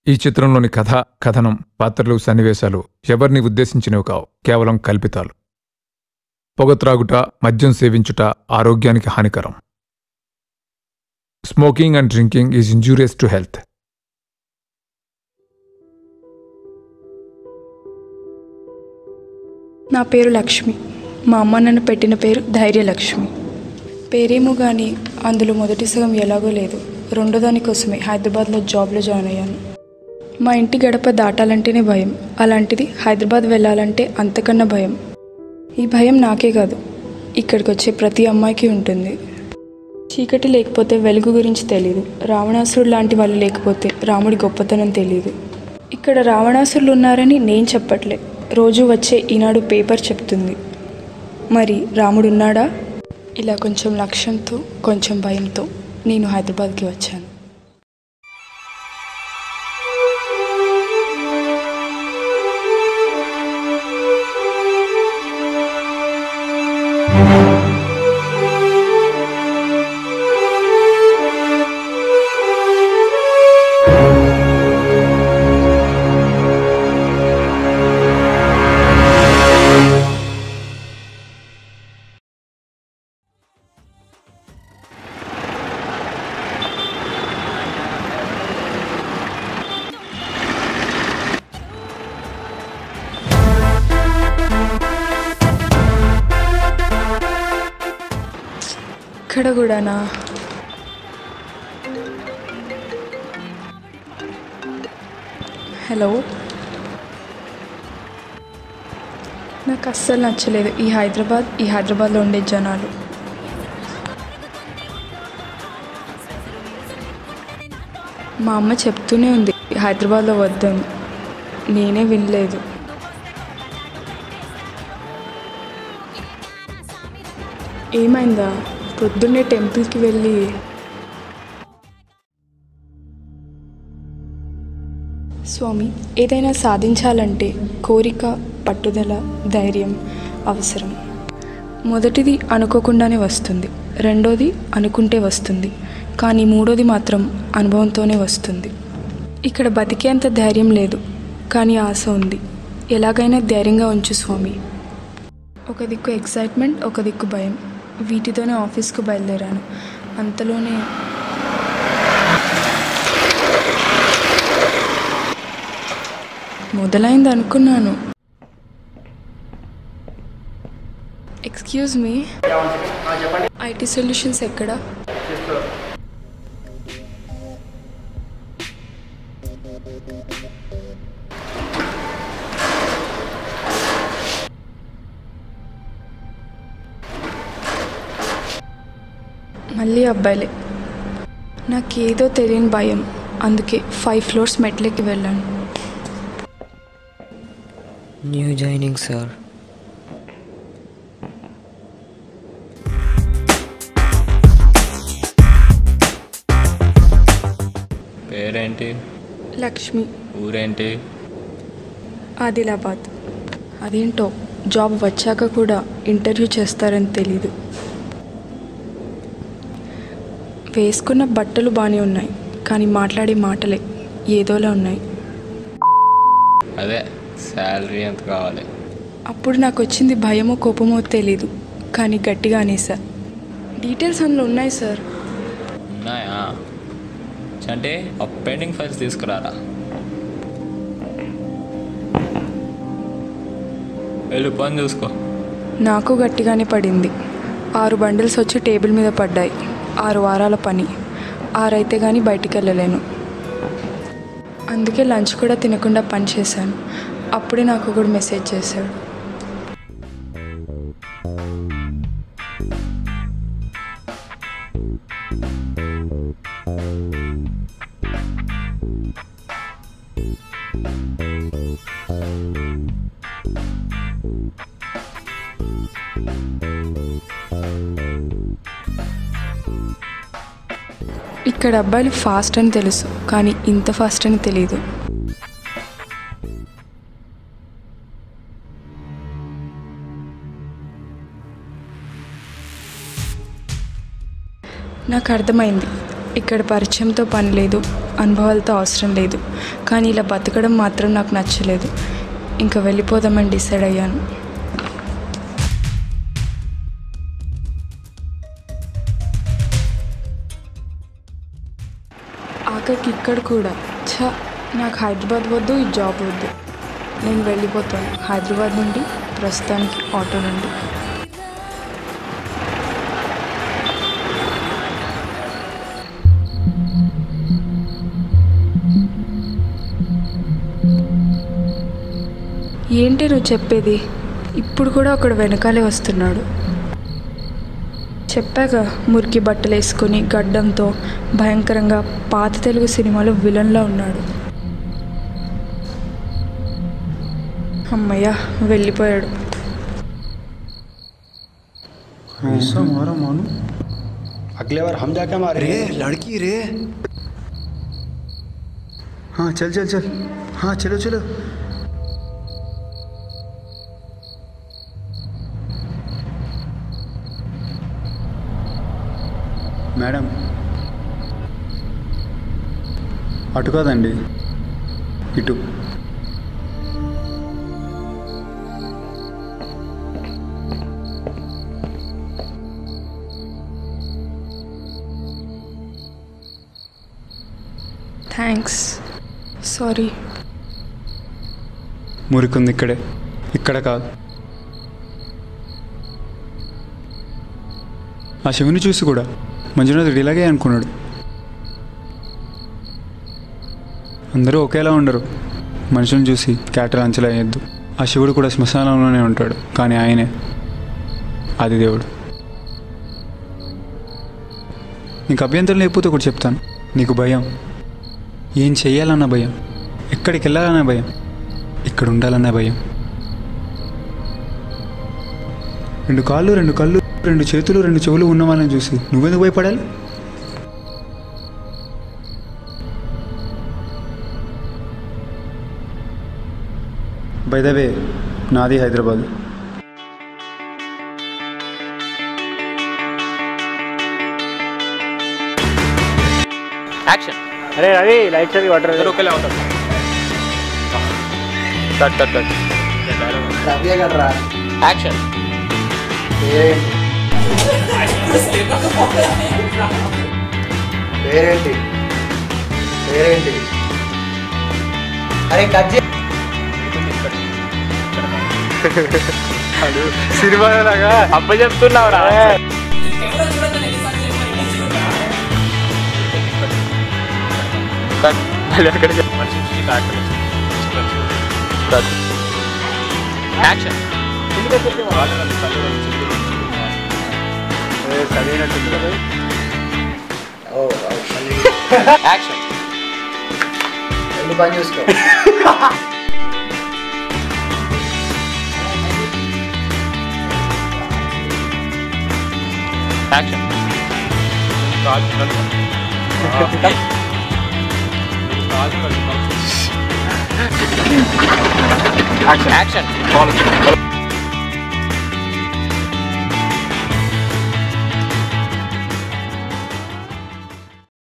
ఈ చిత్రంలోని కథ కథనం పాత్రలు సన్నివేశాలు ఎవరిని ఉద్దేశించినవి కావు కేవలం కల్పితాలు పొగ త్రాగుట మద్యం సేవించుట ఆరోగ్యానికి హానికరం smoking and drinking is injurious to health నా పేరు లక్ష్మి మా అమ్మ నన్ను పెట్టిన పేరు ధైర్యలక్ష్మి పేరేమో కానీ అందులో మొదటి సగం ఎలాగో లేదు రెండో దానికోసమే హైదరాబాద్లో జాబ్లో జాయిన్ అయ్యాను మా ఇంటి గడప దాటాలంటేనే భయం అలాంటిది హైదరాబాద్ వెళ్ళాలంటే అంతకన్నా భయం ఈ భయం నాకే కాదు ఇక్కడికి వచ్చే ప్రతి అమ్మాయికి ఉంటుంది చీకటి లేకపోతే వెలుగు గురించి తెలియదు రావణాసురుడు లాంటి వాళ్ళు లేకపోతే రాముడి గొప్పతనం తెలియదు ఇక్కడ రావణాసురులు ఉన్నారని నేను చెప్పట్లే రోజు వచ్చే ఈనాడు పేపర్ చెప్తుంది మరి రాముడు ఉన్నాడా ఇలా కొంచెం లక్ష్యంతో కొంచెం భయంతో నేను హైదరాబాద్కి వచ్చాను ఇక్కడ కూడానా హలో నాకు అస్సలు నచ్చలేదు ఈ హైదరాబాద్ ఈ హైదరాబాద్లో ఉండే జనాలు మా అమ్మ చెప్తూనే ఉంది హైదరాబాద్లో వద్దని నేనే వినలేదు ఏమైందా పొద్దున్నే టెంపుల్కి వెళ్ళి స్వామి ఏదైనా సాధించాలంటే కోరిక పట్టుదల ధైర్యం అవసరం మొదటిది అనుకోకుండానే వస్తుంది రెండోది అనుకుంటే వస్తుంది కానీ మూడోది మాత్రం అనుభవంతోనే వస్తుంది ఇక్కడ బతికేంత ధైర్యం లేదు కానీ ఆశ ఉంది ఎలాగైనా ధైర్యంగా ఉంచు స్వామి ఒక దిక్కు ఎక్సైట్మెంట్ ఒక దిక్కు భయం వీటితోనే ఆఫీస్కు బయలుదేరాను అంతలోనే మొదలైంది అనుకున్నాను ఎక్స్క్యూజ్ మీ ఐటీ సొల్యూషన్స్ ఎక్కడ మళ్ళీ అబ్బాయిలే నాకేదో తెలియని భయం అందుకే ఫైవ్ ఫ్లోర్స్ మెట్లెక్కి వెళ్ళాను న్యూ జాయినింగ్ సార్ పేరేంటి లక్ష్మి ఊరేంటి ఆదిలాబాద్ అదేంటో జాబ్ వచ్చాక కూడా ఇంటర్వ్యూ చేస్తారని తెలీదు వేసుకున్న బట్టలు బాగానే ఉన్నాయి కానీ మాట్లాడే మాటలే ఏదోలా ఉన్నాయి అదే శాలరీ ఎంత కావాలి అప్పుడు నాకు వచ్చింది భయమో కోపమో తెలీదు కానీ గట్టిగా అనేసా డీటెయిల్స్ అందులో ఉన్నాయి సార్ ఉన్నాయా అంటే ఆ పెండింగ్ ఫైల్స్ తీసుకురారా వెళ్ళు పని చూసుకో నాకు గట్టిగానే పడింది ఆరు బండిల్స్ వచ్చి టేబుల్ మీద పడ్డాయి ఆరు వారాల పని ఆరైతే కానీ బయటికి వెళ్ళలేను అందుకే లంచ్ కూడా తినకుండా పని చేశాను అప్పుడే నాకు ఒకడు మెసేజ్ చేశాడు ఇక్కడ అబ్బాయిలు ఫాస్ట్ అని తెలుసు కానీ ఇంత ఫాస్ట్ అని తెలియదు నాకు అర్థమైంది ఇక్కడ పరిచయంతో పని లేదు అనుభవాలతో అవసరం లేదు కానీ ఇలా బతకడం మాత్రం నాకు నచ్చలేదు ఇంకా వెళ్ళిపోదామని డిసైడ్ అయ్యాను ఆఖరికి ఇక్కడ కూడా ఛ నాకు హైదరాబాద్ వద్దు ఈ జాబ్ వద్దు నేను వెళ్ళిపోతాను హైదరాబాద్ నుండి ప్రస్తుతానికి ఆటో నుండి ఏంటి నువ్వు చెప్పేది ఇప్పుడు కూడా ఒకడు వెనకాలే వస్తున్నాడు చెప్పాక మురికి బట్టలు వేసుకొని గడ్డంతో భయంకరంగా పాత తెలుగు సినిమాలో విలన్లా ఉన్నాడు అమ్మయ్య వెళ్ళిపోయాడు ऐसा मारा मानो अगले बार हम जाके मारे रे लड़की रे हाँ चल चल चल हाँ चलो चलो మేడం అటు కాదండి ఇటు థ్యాంక్స్ సారీ మురికుంది ఇక్కడే ఇక్కడ కాదు ఆ శివుని చూసి కూడా మంజునాథుడు ఇలాగే అనుకున్నాడు అందరూ ఒకేలా ఉండరు మనుషులను చూసి క్యాటలు అంచలా వేయద్దు ఆ శివుడు కూడా శ్మశానంలోనే ఉంటాడు కానీ ఆయనే ఆది దేవుడు నీకు అభ్యంతరం లేకపోతే ఒకటి చెప్తాను నీకు భయం ఏం చెయ్యాలన్న భయం ఎక్కడికి వెళ్ళాలన్న భయం ఇక్కడ ఉండాలన్న భయం రెండు కాళ్ళు రెండు కళ్ళు రెండు చేతులు రెండు చెవులు ఉన్న వాళ్ళని చూసి నువ్వెందుకు భయపడాలి బైదవే నాది హైదరాబాద్ యాక్షన్ అరే రవి లైట్స్ అవి వాటర్ అందరూ ఒకేలా ఉంటారు కట్ కట్ కట్ యాక్షన్ పేరేంటి పేరేంటి అరే కట్ చే సినిమాలాగా అప్ప చెప్తున్నావు రా కట్ మళ్ళీ అక్కడికి కట్ యాక్షన్ యాక్షన్ వెళ్ళి పని చూసుకో యాక్షన్ యాక్షన్ యాక్షన్